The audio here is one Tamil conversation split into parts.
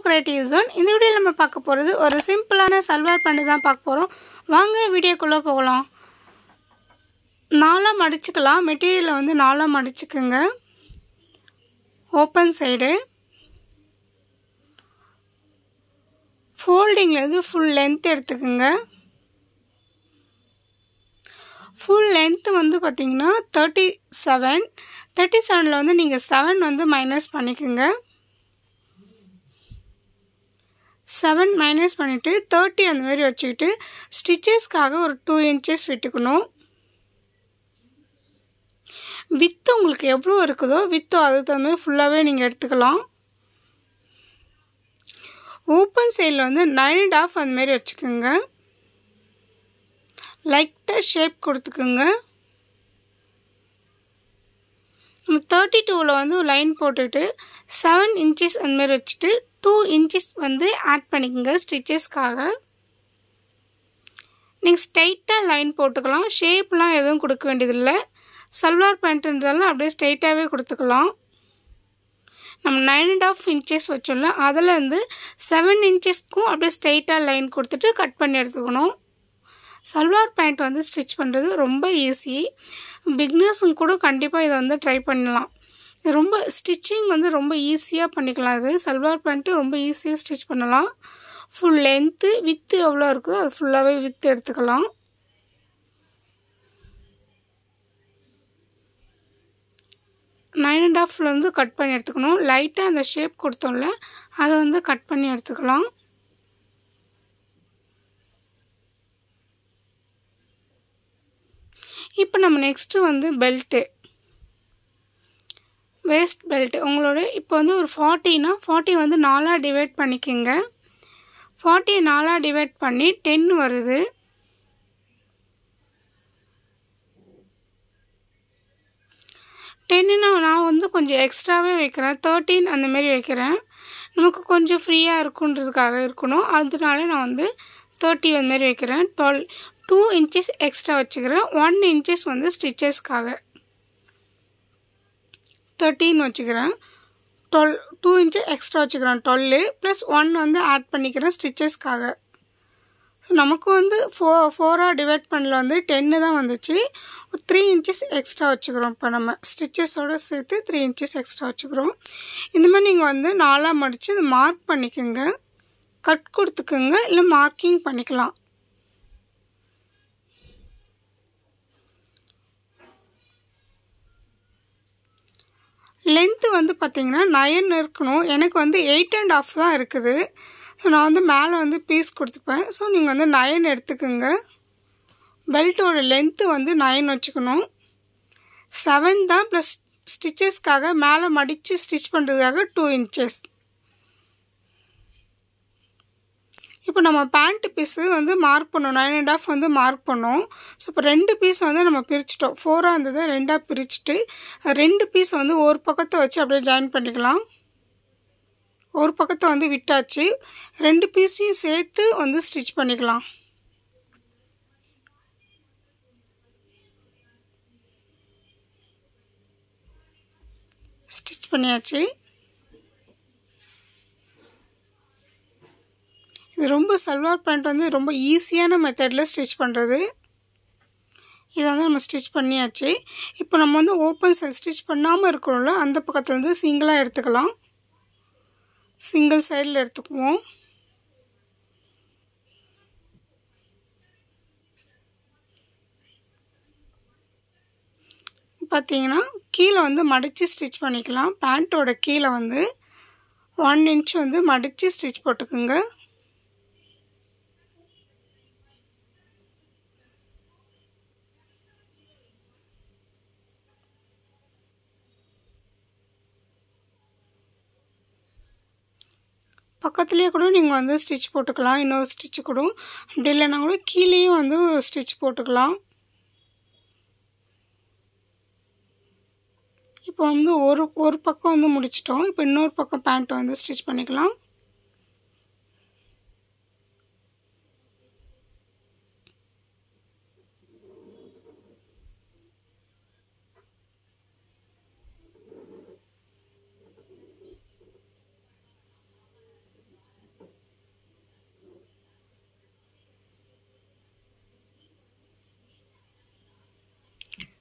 கிரியேட்டிவ் ஜோன் இந்த வீடியோவில் நம்ம பார்க்க போகிறது ஒரு சிம்பிளான சல்வார் பண்ணி தான் பார்க்க போகிறோம் வாங்க வீடியோக்குள்ளே போகலாம் நாலாக மடிச்சுக்கலாம் மெட்டீரியலை வந்து நாலாக மடிச்சுக்குங்க ஓப்பன் சைடு ஃபோல்டிங்லேருந்து ஃபுல் லென்த் எடுத்துக்கோங்க ஃபுல் லென்த்து வந்து பார்த்திங்கன்னா தேர்ட்டி செவன் தேர்ட்டி செவனில் வந்து நீங்கள் செவன் வந்து மைனஸ் பண்ணிக்கோங்க செவன் மைனஸ் பண்ணிவிட்டு தேர்ட்டி அந்த மாதிரி வச்சுக்கிட்டு ஸ்டிச்சஸ்க்காக ஒரு டூ இன்ச்சஸ் விட்டுக்கணும் வித்து உங்களுக்கு எவ்வளோ இருக்குதோ வித்தோ அதுக்கு தகுந்த மாதிரி ஃபுல்லாகவே நீங்கள் எடுத்துக்கலாம் ஓப்பன் சைடில் வந்து நைன் அண்ட் ஆஃப் அந்த மாதிரி வச்சுக்கோங்க லைட்டாக ஷேப் கொடுத்துக்குங்க நம்ம தேர்ட்டி டூவில் வந்து ஒரு லைன் போட்டுட்டு செவன் இன்ச்சஸ் அந்த மாதிரி வச்சுட்டு டூ இன்ச்சஸ் வந்து ஆட் பண்ணிக்கோங்க ஸ்டிச்சஸ்க்காக நீங்கள் ஸ்ட்ரைட்டாக லைன் போட்டுக்கலாம் ஷேப்லாம் எதுவும் கொடுக்க வேண்டியதில்லை சல்வார் பேண்ட்டுன்றதெல்லாம் அப்படியே ஸ்ட்ரைட்டாகவே கொடுத்துக்கலாம் நம்ம நைன் அண்ட் ஆஃப் இன்ச்சஸ் வச்சோம்ல அதில் இருந்து செவன் இன்ச்சஸ்க்கும் அப்படியே ஸ்ட்ரைட்டாக லைன் கொடுத்துட்டு கட் பண்ணி எடுத்துக்கணும் சல்வார் பேண்ட் வந்து ஸ்டிச் பண்ணுறது ரொம்ப ஈஸி பிக்னர்ஸும் கூட கண்டிப்பாக இதை வந்து ட்ரை பண்ணலாம் இது ரொம்ப ஸ்டிச்சிங் வந்து ரொம்ப ஈஸியாக பண்ணிக்கலாம் இது சல்வார் பேண்ட்டு ரொம்ப ஈஸியாக ஸ்டிச் பண்ணலாம் ஃபுல் லென்த்து வித்து எவ்வளோ இருக்குதோ அது ஃபுல்லாகவே வித்து எடுத்துக்கலாம் நைன் அண்ட் ஆஃப்லேருந்து கட் பண்ணி எடுத்துக்கணும் லைட்டாக அந்த ஷேப் கொடுத்தோம்ல அதை வந்து கட் பண்ணி எடுத்துக்கலாம் இப்போ நம்ம நெக்ஸ்ட்டு வந்து பெல்ட்டு வேஸ்ட் பெல்ட்டு உங்களோட இப்போ வந்து ஒரு ஃபார்ட்டினா ஃபார்ட்டி வந்து நாலாக டிவைட் பண்ணிக்கோங்க ஃபார்ட்டியை நாலாக டிவைட் பண்ணி டென் வருது டென்னுனா நான் வந்து கொஞ்சம் எக்ஸ்ட்ராவே வைக்கிறேன் தேர்ட்டீன் அந்தமாரி வைக்கிறேன் நமக்கு கொஞ்சம் ஃப்ரீயாக இருக்குன்றதுக்காக இருக்கணும் அதனால நான் வந்து தேர்ட்டி அந்தமாரி வைக்கிறேன் டுவெல் டூ இன்ச்சஸ் எக்ஸ்ட்ரா வச்சுக்கிறேன் ஒன் இன்ச்சஸ் வந்து ஸ்டிச்சஸ்க்காக தேர்ட்டின் வச்சுக்கிறேன் டுவெல் டூ இன்ச்சு எக்ஸ்ட்ரா வச்சுக்கிறேன் டுவெல்லு ப்ளஸ் ஒன் வந்து ஆட் பண்ணிக்கிறேன் ஸ்டிச்சஸ்க்காக ஸோ நமக்கு வந்து ஃபோ ஃபோராக டிவைட் பண்ணல வந்து டென்னு தான் வந்துச்சு ஒரு த்ரீ இன்ச்சஸ் எக்ஸ்ட்ரா வச்சுக்கிறோம் இப்போ நம்ம ஸ்டிச்சஸோடு சேர்த்து த்ரீ இன்ச்சஸ் எக்ஸ்ட்ரா வச்சுக்கிறோம் இந்த மாதிரி நீங்கள் வந்து நாலாக மடித்து இது மார்க் பண்ணிக்கோங்க கட் கொடுத்துக்குங்க இல்லை மார்க்கிங் பண்ணிக்கலாம் லென்த்து வந்து பார்த்திங்கன்னா நயன் இருக்கணும் எனக்கு வந்து எயிட் அண்ட் ஆஃப் தான் இருக்குது ஸோ நான் வந்து மேலே வந்து பீஸ் கொடுத்துப்பேன் ஸோ நீங்கள் வந்து நயன் எடுத்துக்கோங்க பெல்ட்டோட லென்த்து வந்து நயன் வச்சுக்கணும் செவன் தான் ப்ளஸ் ஸ்டிச்சஸ்க்காக மேலே மடித்து ஸ்டிச் பண்ணுறதுக்காக டூ இன்ச்சஸ் இப்போ நம்ம பேண்ட்டு பீஸு வந்து மார்க் பண்ணோம் நைன் அண்ட் ஆஃப் வந்து மார்க் பண்ணோம் ஸோ இப்போ ரெண்டு பீஸ் வந்து நம்ம பிரிச்சிட்டோம் ஃபோராக இருந்ததை ரெண்டாக பிரிச்சுட்டு ரெண்டு பீஸ் வந்து ஒரு பக்கத்தை வச்சு அப்படியே ஜாயின் பண்ணிக்கலாம் ஒரு பக்கத்தை வந்து விட்டாச்சு ரெண்டு பீஸையும் சேர்த்து வந்து ஸ்டிச் பண்ணிக்கலாம் ஸ்டிச் பண்ணியாச்சு இது ரொம்ப சல்வார் பேண்ட் வந்து ரொம்ப ஈஸியான மெத்தடில் ஸ்டிச் பண்ணுறது இதை வந்து நம்ம ஸ்டிச் பண்ணியாச்சு இப்போ நம்ம வந்து ஓப்பன் சைட் ஸ்டிச் பண்ணாமல் இருக்கிறோம்ல அந்த பக்கத்தில் வந்து சிங்கிளாக எடுத்துக்கலாம் சிங்கிள் சைடில் எடுத்துக்குவோம் பார்த்தீங்கன்னா கீழே வந்து மடித்து ஸ்டிச் பண்ணிக்கலாம் பேண்ட்டோட கீழே வந்து ஒன் இன்ச் வந்து மடித்து ஸ்டிச் போட்டுக்குங்க பக்கத்துலேயே கூட நீங்கள் வந்து ஸ்டிச் போட்டுக்கலாம் இன்னொரு ஸ்டிச்சு கூட அப்படி இல்லைன்னா கூட கீழேயும் வந்து ஸ்டிச் போட்டுக்கலாம் இப்போ வந்து ஒரு ஒரு பக்கம் வந்து முடிச்சிட்டோம் இப்போ இன்னொரு பக்கம் பேண்ட்டை வந்து ஸ்டிச் பண்ணிக்கலாம்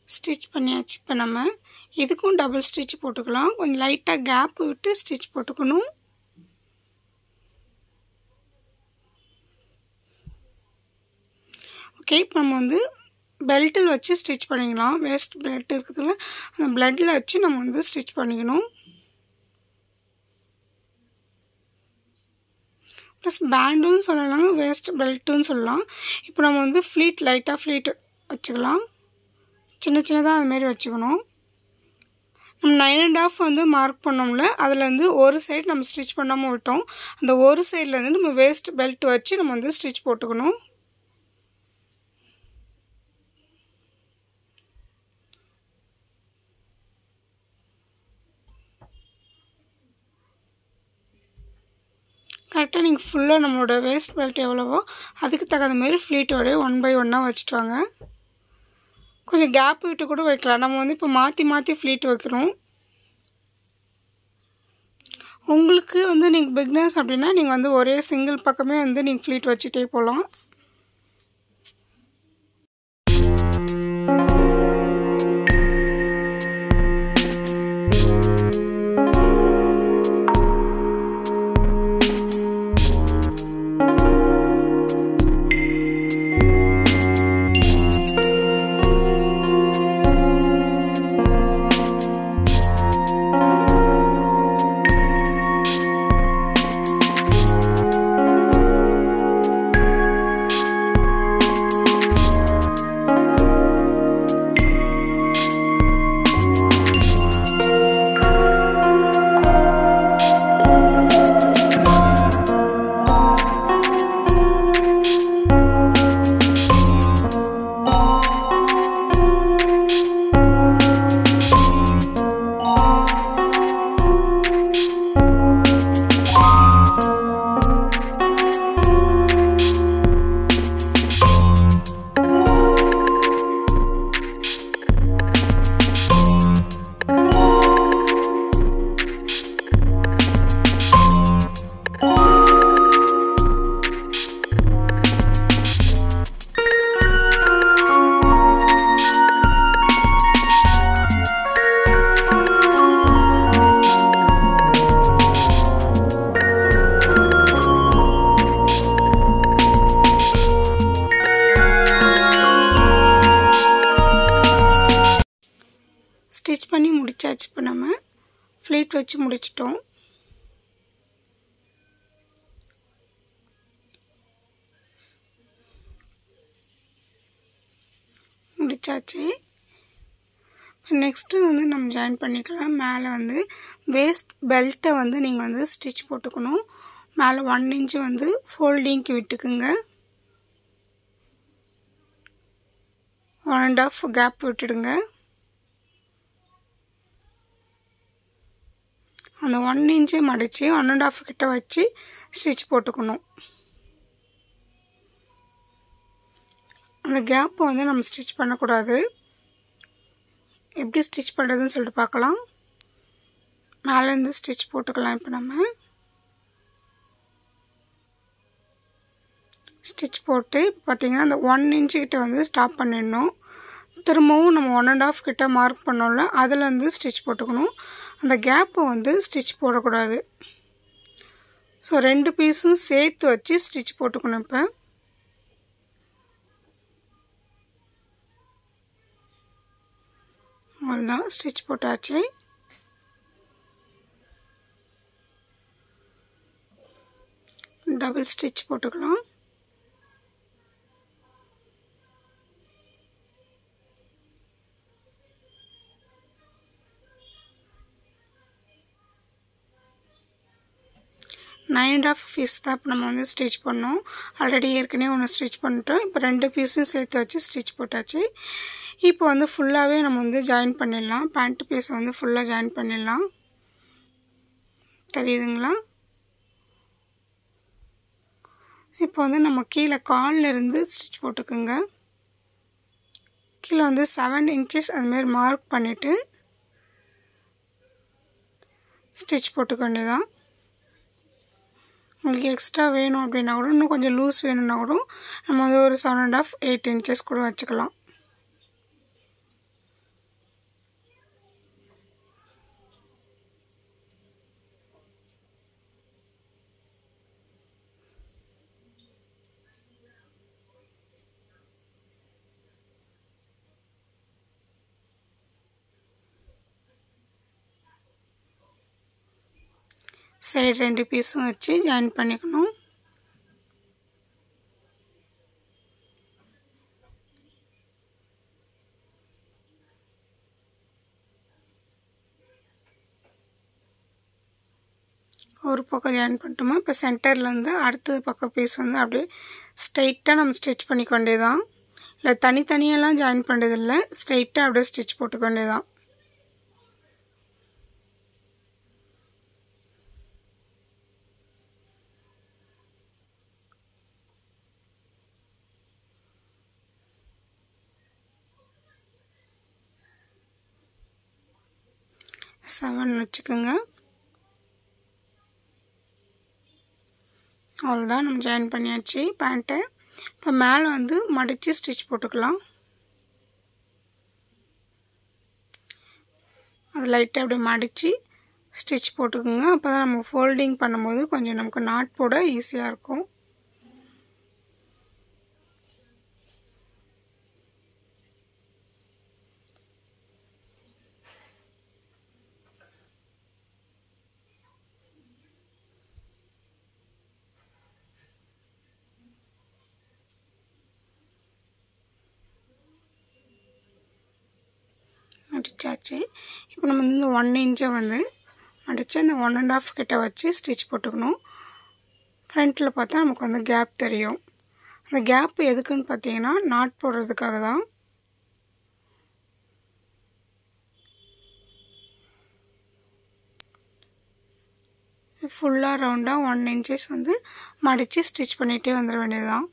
ஸ்டிச் பண்ணியாச்சு இப்போ நம்ம இதுக்கும் டபுள் ஸ்டிச் போட்டுக்கலாம் கொஞ்சம் லைட்டாக கேப் விட்டு ஸ்டிச் போட்டுக்கணும் ஓகே இப்போ நம்ம வந்து பெல்ட்டில் வச்சு ஸ்டிச் பண்ணிக்கலாம் வேஸ்ட் பெல்ட் இருக்கிறதுல அந்த பிளட்டில் வச்சு நம்ம வந்து ஸ்டிச் பண்ணிக்கணும் ப்ளஸ் பேண்டும் சொல்லலாம் வேஸ்ட் பெல்ட்டுன்னு சொல்லலாம் இப்போ நம்ம வந்து ஃப்ளீட் லைட்டாக ஃப்ளீட் வச்சுக்கலாம் சின்ன சின்னதாக அதுமாரி வச்சுக்கணும் நம்ம நைன் அண்ட் ஆஃப் வந்து மார்க் பண்ணோம்ல அதுலேருந்து ஒரு சைடு நம்ம ஸ்டிச் பண்ணாமல் விட்டோம் அந்த ஒரு சைட்லேருந்து நம்ம வேஸ்ட் பெல்ட் வச்சு நம்ம வந்து ஸ்டிச் போட்டுக்கணும் கரெக்டாக நீங்கள் ஃபுல்லாக நம்மளோட வேஸ்ட் பெல்ட் எவ்வளவோ அதுக்கு தகுந்த மாரி ஃப்ளீட்டோட ஒன் பை ஒன்னாக வச்சுட்டு வாங்க கொஞ்சம் கேப் விட்டு கூட வைக்கலாம் நம்ம வந்து இப்போ மாற்றி மாற்றி ஃப்ளீட் வைக்கிறோம் உங்களுக்கு வந்து நீங்கள் பிக்னஸ் அப்படின்னா நீங்கள் வந்து ஒரே சிங்கிள் பக்கமே வந்து நீங்கள் ஃப்ளீட் வச்சுட்டே போகலாம் ஸ்டிச் பண்ணி முடிச்சாச்சு இப்போ நம்ம ஃப்ளீட் வச்சு முடிச்சிட்டோம் முடிச்சாச்சு இப்போ நெக்ஸ்ட்டு வந்து நம்ம ஜாயின் பண்ணிக்கலாம் மேலே வந்து வேஸ்ட் பெல்ட்டை வந்து நீங்கள் வந்து ஸ்டிச் போட்டுக்கணும் மேலே ஒன் இன்ச்சு வந்து ஃபோல்டிங்க்கு விட்டுக்குங்க ஒன் அண்ட் ஆஃப் கேப் விட்டுடுங்க அந்த ஒன் இன்ச்சே மடித்து ஒன் அண்ட் ஆஃப் கிட்ட வச்சு ஸ்டிச் போட்டுக்கணும் அந்த கேப்பை வந்து நம்ம ஸ்டிச் பண்ணக்கூடாது எப்படி ஸ்டிச் பண்ணுறதுன்னு சொல்லிட்டு பார்க்கலாம் மேலேருந்து ஸ்டிச் போட்டுக்கலாம் இப்போ நம்ம ஸ்டிச் போட்டு இப்போ பார்த்தீங்கன்னா அந்த ஒன் இன்ச்சு கிட்ட வந்து ஸ்டாப் பண்ணிடணும் திரும்பவும் நம்ம ஒன் அண்ட் ஆஃப் கிட்ட மார்க் பண்ணோம்ல அதுலேருந்து ஸ்டிச் போட்டுக்கணும் அந்த கேப்பை வந்து ஸ்டிச் போடக்கூடாது ஸோ ரெண்டு பீஸும் சேர்த்து வச்சு ஸ்டிச் போட்டுக்கணும் இப்போ அவ்வளோதான் ஸ்டிச் போட்டாச்சு டபுள் ஸ்டிச் போட்டுக்கலாம் நைன் அண்ட் ஆஃப் பீஸ் தான் இப்போ நம்ம வந்து ஸ்டிச் பண்ணோம் ஆல்ரெடி ஏற்கனவே ஒன்று ஸ்டிச் பண்ணிட்டோம் இப்போ ரெண்டு பீஸும் சேர்த்து வச்சு ஸ்டிச் போட்டாச்சு இப்போ வந்து ஃபுல்லாகவே நம்ம வந்து ஜாயின் பண்ணிடலாம் பேண்ட் பீஸை வந்து ஃபுல்லாக ஜாயின் பண்ணிடலாம் தெரியுதுங்களா இப்போ வந்து நம்ம கீழே காலில் இருந்து ஸ்டிச் போட்டுக்கோங்க கீழே வந்து செவன் இன்ச்சஸ் அதுமாரி மார்க் பண்ணிவிட்டு ஸ்டிச் போட்டுக்க வேண்டியதான் உங்களுக்கு எக்ஸ்ட்ரா வேணும் அப்படின்னா கூட இன்னும் கொஞ்சம் லூஸ் வேணும்னா கூட நம்ம வந்து ஒரு seven and half eight inches கூட வச்சுக்கலாம் சைடு ரெண்டு பீஸும் வச்சு ஜாயின் பண்ணிக்கணும் ஒரு பக்கம் ஜாயின் பண்ணிட்டோமா இப்போ சென்டர்லேருந்து அடுத்தது பக்கம் பீஸ் வந்து அப்படியே ஸ்ட்ரைட்டாக நம்ம ஸ்டிச் பண்ணிக்க வேண்டியதான் இல்லை தனித்தனியெல்லாம் ஜாயின் பண்ணுறதில்ல ஸ்ட்ரைட்டாக அப்படியே ஸ்டிச் போட்டுக்க வேண்டியதான் செவன் வச்சுக்கோங்க அவ்வளோதான் நம்ம ஜாயின் பண்ணியாச்சு பேண்ட்டை இப்போ மேலே வந்து மடித்து ஸ்டிச் போட்டுக்கலாம் அது லைட்டாக அப்படியே மடித்து ஸ்டிச் போட்டுக்கோங்க அப்போ தான் நம்ம ஃபோல்டிங் பண்ணும்போது கொஞ்சம் நமக்கு நாட் போட ஈஸியாக இருக்கும் மடிச்சாச்சு இப்போ நம்ம வந்து இந்த ஒன் இன்ச்சை வந்து மடித்து அந்த ஒன் அண்ட் ஆஃப் கிட்ட வச்சு ஸ்டிச் போட்டுக்கணும் ஃப்ரண்ட்டில் பார்த்தா நமக்கு வந்து கேப் தெரியும் அந்த கேப் எதுக்குன்னு பார்த்தீங்கன்னா நாட் போடுறதுக்காக தான் ஃபுல்லாக ரவுண்டாக ஒன் இன்ச்சஸ் வந்து மடித்து ஸ்டிச் பண்ணிகிட்டே வந்துட வேண்டியது தான்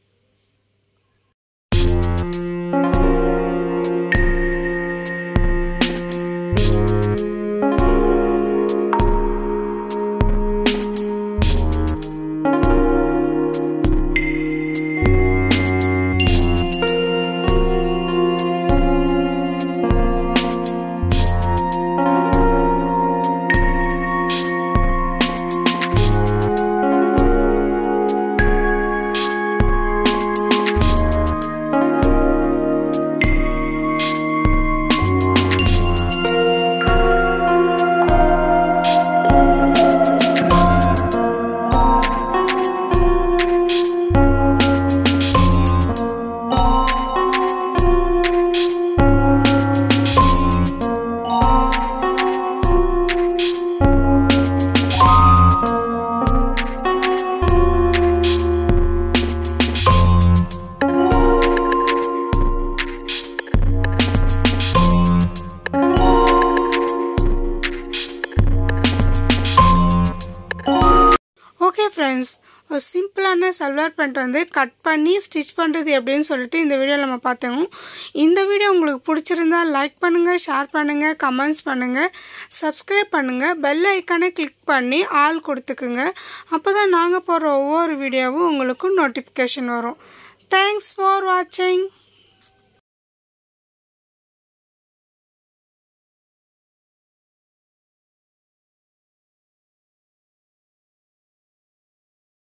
ஓகே ஃப்ரெண்ட்ஸ் ஒரு சிம்பிளான சல்வார் பேண்ட் வந்து கட் பண்ணி ஸ்டிச் பண்ணுறது எப்படின்னு சொல்லிட்டு இந்த வீடியோவில் நம்ம பார்த்தோம் இந்த வீடியோ உங்களுக்கு பிடிச்சிருந்தா லைக் பண்ணுங்கள் ஷேர் பண்ணுங்கள் கமெண்ட்ஸ் பண்ணுங்கள் சப்ஸ்கிரைப் பண்ணுங்கள் பெல் ஐக்கானை கிளிக் பண்ணி ஆல் கொடுத்துக்குங்க அப்போ தான் நாங்கள் போடுற ஒவ்வொரு வீடியோவும் உங்களுக்கு நோட்டிஃபிகேஷன் வரும் தேங்க்ஸ் ஃபார் வாட்சிங்